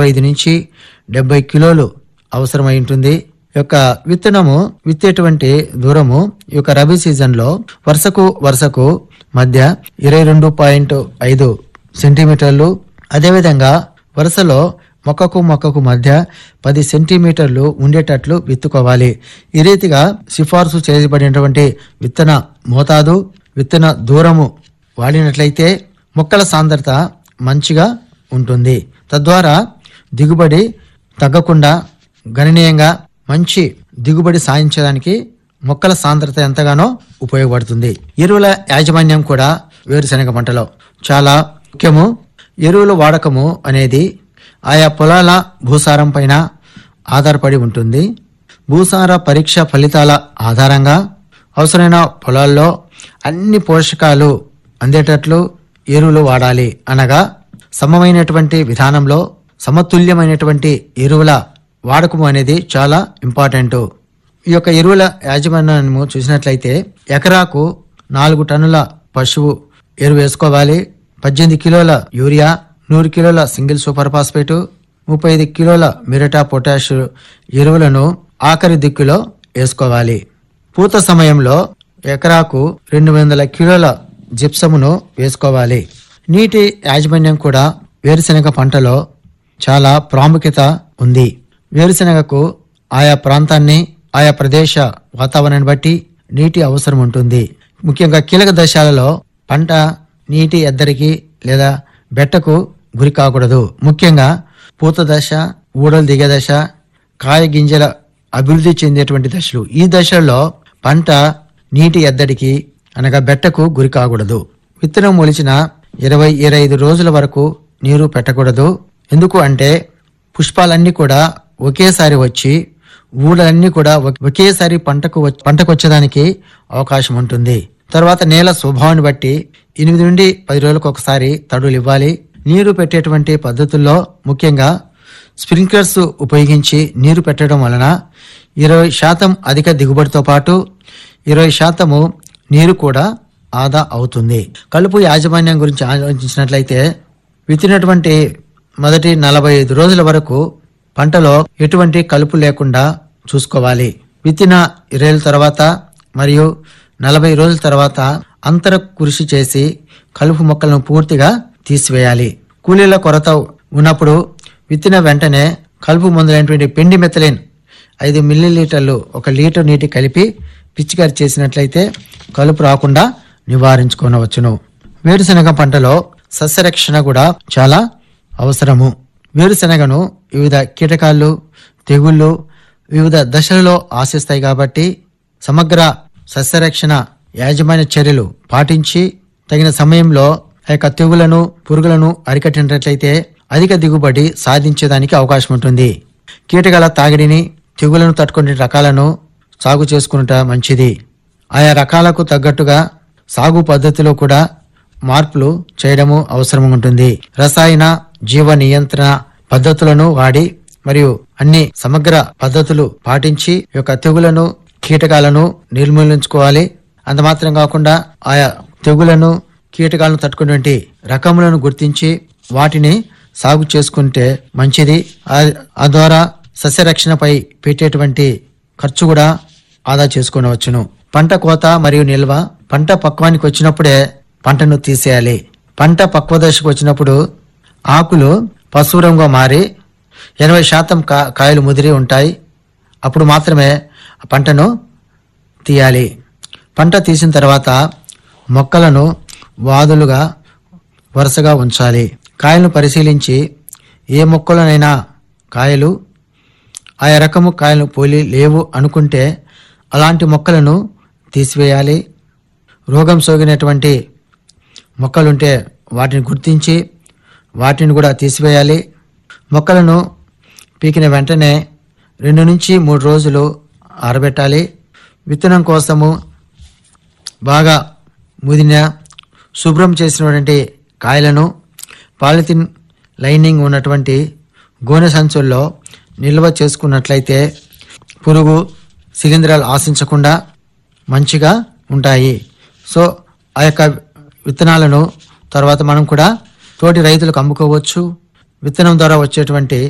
అరవై ఐదు నుంచి డెబ్బై కిలోలు అవసరమై ఉంటుంది ఈ యొక్క విత్తనము విత్తేటువంటి దూరము ఈ యొక్క రబీ సీజన్ లో వరుసకు వరుసకు మధ్య ఇరవై రెండు పాయింట్ ఐదు సెంటీమీటర్లు అదేవిధంగా వరుసలో మొక్కకు మొక్కకు మధ్య పది సెంటీమీటర్లు ఉండేటట్లు విత్తుకోవాలి ఈ రీతిగా సిఫార్సు చేయబడినటువంటి విత్తన మోతాదు విత్తన దూరము వాడినట్లయితే మొక్కల సాంద్రత మంచిగా ఉంటుంది తద్వారా దిగుబడి తగ్గకుండా గణనీయంగా మంచి దిగుబడి సాధించడానికి మొక్కల సాంద్రత ఎంతగానో ఉపయోగపడుతుంది ఎరువుల యాజమాన్యం కూడా వేరుశనగ పంటలో చాలా ముఖ్యము ఎరువుల వాడకము అనేది ఆయా పొలాల భూసారం పైన ఆధారపడి ఉంటుంది భూసార పరీక్ష ఫలితాల ఆధారంగా అవసరమైన పొలాల్లో అన్ని పోషకాలు అందేటట్లు ఎరువులు వాడాలి అనగా సమమైనటువంటి విధానంలో సమతుల్యమైనటువంటి ఎరువుల వాడకము అనేది చాలా ఇంపార్టెంట్ ఈ యొక్క ఎరువుల యాజమాన్యము చూసినట్లయితే ఎకరాకు నాలుగు టన్నుల పశువు ఎరువు వేసుకోవాలి పద్దెనిమిది కిలోల యూరియా నూరు కిలోల సింగిల్ సూపర్ ఫాస్ఫేట్ ముప్పై ఐదు కిలోల మిరటా పొటాష్ ఎరువులను ఆఖరి దిక్కులో వేసుకోవాలి పూత సమయంలో ఎకరాకు రెండు వందల కిలోల జిప్సమును వేసుకోవాలి నీటి యాజమాన్యం కూడా వేరుశనగ పంటలో చాలా ప్రాముఖ్యత ఉంది వేరుశనగకు ఆయా ప్రాంతాన్ని ఆయా ప్రదేశ వాతావరణాన్ని బట్టి నీటి అవసరం ఉంటుంది ముఖ్యంగా కీలక దశలలో పంట నీటి ఎద్దరికి లేదా బెట్టకు గురి కాకూడదు ముఖ్యంగా పూత దశ ఊడలు దిగే దశ కాయ గింజల అభివృద్ధి చెందేటువంటి దశలు ఈ దశల్లో పంట నీటి ఎద్దడికి అనగా బెట్టకు గురి కాకూడదు విత్తనం మొలిచిన ఇరవై ఇరవై ఐదు రోజుల వరకు నీరు పెట్టకూడదు ఎందుకు అంటే పుష్పాలన్నీ కూడా ఒకేసారి వచ్చి ఊడలన్నీ కూడా ఒ- ఒకేసారి పంటకు వచ్- పంటకు వచ్చేదానికి అవకాశం ఉంటుంది తర్వాత నేల స్వభావాన్ని బట్టి ఎనిమిది నుండి పది రోజులకు ఒకసారి తడులు ఇవ్వాలి నీరు పెట్టేటువంటి పద్ధతుల్లో ముఖ్యంగా స్ప్రింక్లర్స్ ఉపయోగించి నీరు పెట్టడం వలన ఇరవై శాతం అధిక దిగుబడితో పాటు ఇరవై శాతము నీరు కూడా ఆదా అవుతుంది కలుపు యాజమాన్యం గురించి ఆలోచించినట్లయితే విత్తినటువంటి మొదటి నలభై ఐదు రోజుల వరకు పంటలో ఎటువంటి కలుపు లేకుండా చూసుకోవాలి విత్తిన ఇరవై రోజుల తర్వాత మరియు నలభై రోజుల తర్వాత అంతర కృషి చేసి కలుపు మొక్కలను పూర్తిగా తీసివేయాలి కూలీల కొరత ఉన్నప్పుడు విత్తిన వెంటనే కలుపు మందులైనటువంటి పెండి మెథలిన్ ఐదు మిల్లీలీటర్లు ఒక లీటర్ నీటి కలిపి పిచికారి చేసినట్లయితే కలుపు రాకుండా నివారించుకోనవచ్చును వేరుశనగ పంటలో సస్యరక్షణ కూడా చాలా అవసరము వేరుశనగను వివిధ కీటకాలు తెగుళ్ళు వివిధ దశలలో ఆశిస్తాయి కాబట్టి సమగ్ర సస్యరక్షణ యాజమాన్య చర్యలు పాటించి తగిన సమయంలో ఆ యొక్క తెగులను పురుగులను అరికట్టినట్లయితే అధిక దిగుబడి సాధించేదానికి అవకాశం ఉంటుంది కీటకాల తాగిడిని తెగులను తట్టుకునే రకాలను సాగు చేసుకున్నట మంచిది ఆయా రకాలకు తగ్గట్టుగా సాగు పద్ధతిలో కూడా మార్పులు చేయడము అవసరం ఉంటుంది రసాయన జీవ నియంత్రణ పద్ధతులను వాడి మరియు అన్ని సమగ్ర పద్ధతులు పాటించి ఈ యొక్క తెగులను కీటకాలను నిర్మూలించుకోవాలి అంత మాత్రం కాకుండా ఆయా తెగులను కీటకాలను తట్టుకునేటువంటి రకములను గుర్తించి వాటిని సాగు చేసుకుంటే మంచిది ఆ- ఆ ద్వారా సస్యరక్షణపై పెట్టేటువంటి ఖర్చు కూడా ఆదా చేసుకునవచ్చును పంట కోత మరియు నిల్వ పంట పక్వానికి వచ్చినప్పుడే పంటను తీసేయాలి పంట పక్వ దశకు వచ్చినప్పుడు ఆకులు పసుపు రంగుగా మారి ఎనభై శాతం కా కాయలు ముదిరి ఉంటాయి అప్పుడు మాత్రమే ఆ పంటను తీయాలి పంట తీసిన తర్వాత మొక్కలను వాదులుగా వరుసగా ఉంచాలి కాయలను పరిశీలించి ఏ మొక్కలనైనా కాయలు ఆయా రకము కాయలు పోలి లేవు అనుకుంటే అలాంటి మొక్కలను తీసివేయాలి రోగం సోకినటువంటి మొక్కలుంటే వాటిని గుర్తించి వాటిని కూడా తీసివేయాలి మొక్కలను పీకిన వెంటనే రెండు నుంచి మూడు రోజులు ఆరబెట్టాలి విత్తనం కోసము బాగా ముదిన శుభ్రం చేసినటువంటి కాయలను పాలిథిన్ లైనింగ్ ఉన్నటువంటి గోనె సంచుల్లో నిల్వ చేసుకున్నట్లయితే పురుగు శిలీంధ్రాలు ఆశించకుండా మంచిగా ఉంటాయి సో ఆ యొక్క విత్తనాలను తర్వాత మనం కూడా తోటి రైతులకు అమ్ముకోవచ్చు విత్తనం ద్వారా వచ్చేటువంటి